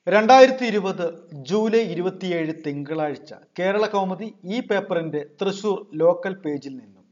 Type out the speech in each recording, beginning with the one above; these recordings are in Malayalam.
രണ്ടായിരത്തി ഇരുപത് ജൂലൈ ഇരുപത്തിയേഴ് തിങ്കളാഴ്ച കേരള കൗമുദി ഈ പേപ്പറിന്റെ തൃശൂർ ലോക്കൽ പേജിൽ നിന്നും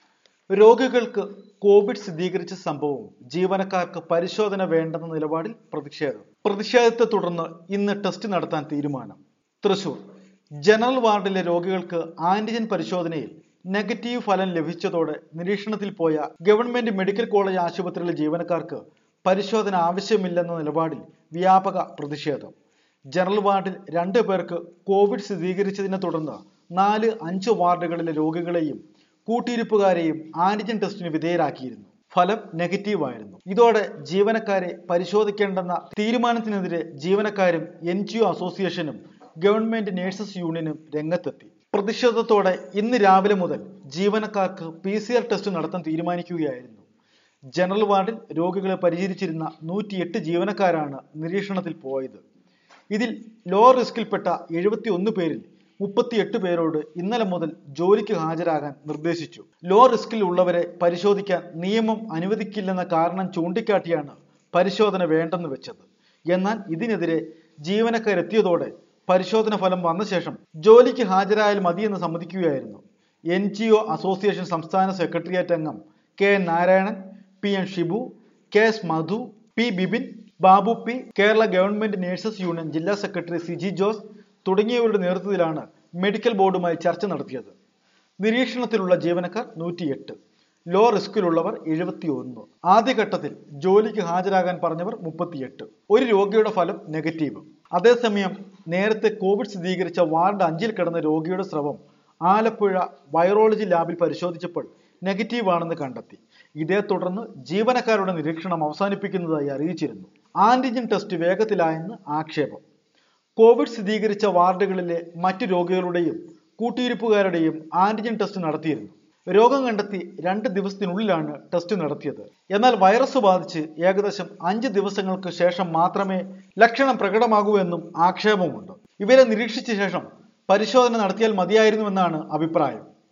രോഗികൾക്ക് കോവിഡ് സ്ഥിരീകരിച്ച സംഭവവും ജീവനക്കാർക്ക് പരിശോധന വേണ്ടെന്ന നിലപാടിൽ പ്രതിഷേധം പ്രതിഷേധത്തെ തുടർന്ന് ഇന്ന് ടെസ്റ്റ് നടത്താൻ തീരുമാനം തൃശൂർ ജനറൽ വാർഡിലെ രോഗികൾക്ക് ആന്റിജൻ പരിശോധനയിൽ നെഗറ്റീവ് ഫലം ലഭിച്ചതോടെ നിരീക്ഷണത്തിൽ പോയ ഗവൺമെന്റ് മെഡിക്കൽ കോളേജ് ആശുപത്രിയിലെ ജീവനക്കാർക്ക് പരിശോധന ആവശ്യമില്ലെന്ന നിലപാടിൽ വ്യാപക പ്രതിഷേധം ജനറൽ വാർഡിൽ രണ്ടു പേർക്ക് കോവിഡ് സ്ഥിരീകരിച്ചതിനെ തുടർന്ന് നാല് അഞ്ച് വാർഡുകളിലെ രോഗികളെയും കൂട്ടിയിരിപ്പുകാരെയും ആന്റിജൻ ടെസ്റ്റിന് വിധേയരാക്കിയിരുന്നു ഫലം നെഗറ്റീവ് ആയിരുന്നു ഇതോടെ ജീവനക്കാരെ പരിശോധിക്കേണ്ടെന്ന തീരുമാനത്തിനെതിരെ ജീവനക്കാരും എൻ ജി ഒ അസോസിയേഷനും ഗവൺമെന്റ് നേഴ്സസ് യൂണിയനും രംഗത്തെത്തി പ്രതിഷേധത്തോടെ ഇന്ന് രാവിലെ മുതൽ ജീവനക്കാർക്ക് പി സി ആർ ടെസ്റ്റ് നടത്താൻ തീരുമാനിക്കുകയായിരുന്നു ജനറൽ വാർഡിൽ രോഗികളെ പരിചരിച്ചിരുന്ന നൂറ്റിയെട്ട് ജീവനക്കാരാണ് നിരീക്ഷണത്തിൽ പോയത് ഇതിൽ ലോ റിസ്കിൽപ്പെട്ട എഴുപത്തി ഒന്ന് പേരിൽ മുപ്പത്തിയെട്ട് പേരോട് ഇന്നലെ മുതൽ ജോലിക്ക് ഹാജരാകാൻ നിർദ്ദേശിച്ചു ലോ റിസ്കിൽ ഉള്ളവരെ പരിശോധിക്കാൻ നിയമം അനുവദിക്കില്ലെന്ന കാരണം ചൂണ്ടിക്കാട്ടിയാണ് പരിശോധന വേണ്ടെന്ന് വെച്ചത് എന്നാൽ ഇതിനെതിരെ ജീവനക്കാരെത്തിയതോടെ പരിശോധന ഫലം വന്ന ശേഷം ജോലിക്ക് ഹാജരായാൽ മതിയെന്ന് സമ്മതിക്കുകയായിരുന്നു എൻ ജി ഒ അസോസിയേഷൻ സംസ്ഥാന സെക്രട്ടേറിയറ്റ് അംഗം K N Narayanan P N Shibu K S Madhu P Bibin Babu P Kerala government nurses union ജില്ലാ സെക്രട്ടറി സിജി ജോസ് തുടങ്ങിയവരുടെ നേതൃത്വത്തിലാണ് മെഡിക്കൽ ബോർഡുമായി ചർച്ച നടത്തിയത് നിരീക്ഷണത്തിലുള്ള ജീവനക്കാർ നൂറ്റിയെട്ട് ലോ റിസ്കിലുള്ളവർ എഴുപത്തി ഒന്ന് ആദ്യഘട്ടത്തിൽ ജോലിക്ക് ഹാജരാകാൻ പറഞ്ഞവർ മുപ്പത്തിയെട്ട് ഒരു രോഗിയുടെ ഫലം നെഗറ്റീവ് അതേസമയം നേരത്തെ കോവിഡ് സ്ഥിരീകരിച്ച വാർഡ് അഞ്ചിൽ കിടന്ന രോഗിയുടെ സ്രവം ആലപ്പുഴ വൈറോളജി ലാബിൽ പരിശോധിച്ചപ്പോൾ നെഗറ്റീവ് ആണെന്ന് കണ്ടെത്തി ഇതേ തുടർന്ന് ജീവനക്കാരുടെ നിരീക്ഷണം അവസാനിപ്പിക്കുന്നതായി അറിയിച്ചിരുന്നു ആന്റിജൻ ടെസ്റ്റ് വേഗത്തിലായെന്ന് ആക്ഷേപം കോവിഡ് സ്ഥിരീകരിച്ച വാർഡുകളിലെ മറ്റു രോഗികളുടെയും കൂട്ടിയിരിപ്പുകാരുടെയും ആന്റിജൻ ടെസ്റ്റ് നടത്തിയിരുന്നു രോഗം കണ്ടെത്തി രണ്ട് ദിവസത്തിനുള്ളിലാണ് ടെസ്റ്റ് നടത്തിയത് എന്നാൽ വൈറസ് ബാധിച്ച് ഏകദേശം അഞ്ച് ദിവസങ്ങൾക്ക് ശേഷം മാത്രമേ ലക്ഷണം പ്രകടമാകൂ എന്നും ആക്ഷേപമുണ്ട് ഇവരെ നിരീക്ഷിച്ച ശേഷം പരിശോധന നടത്തിയാൽ മതിയായിരുന്നുവെന്നാണ് അഭിപ്രായം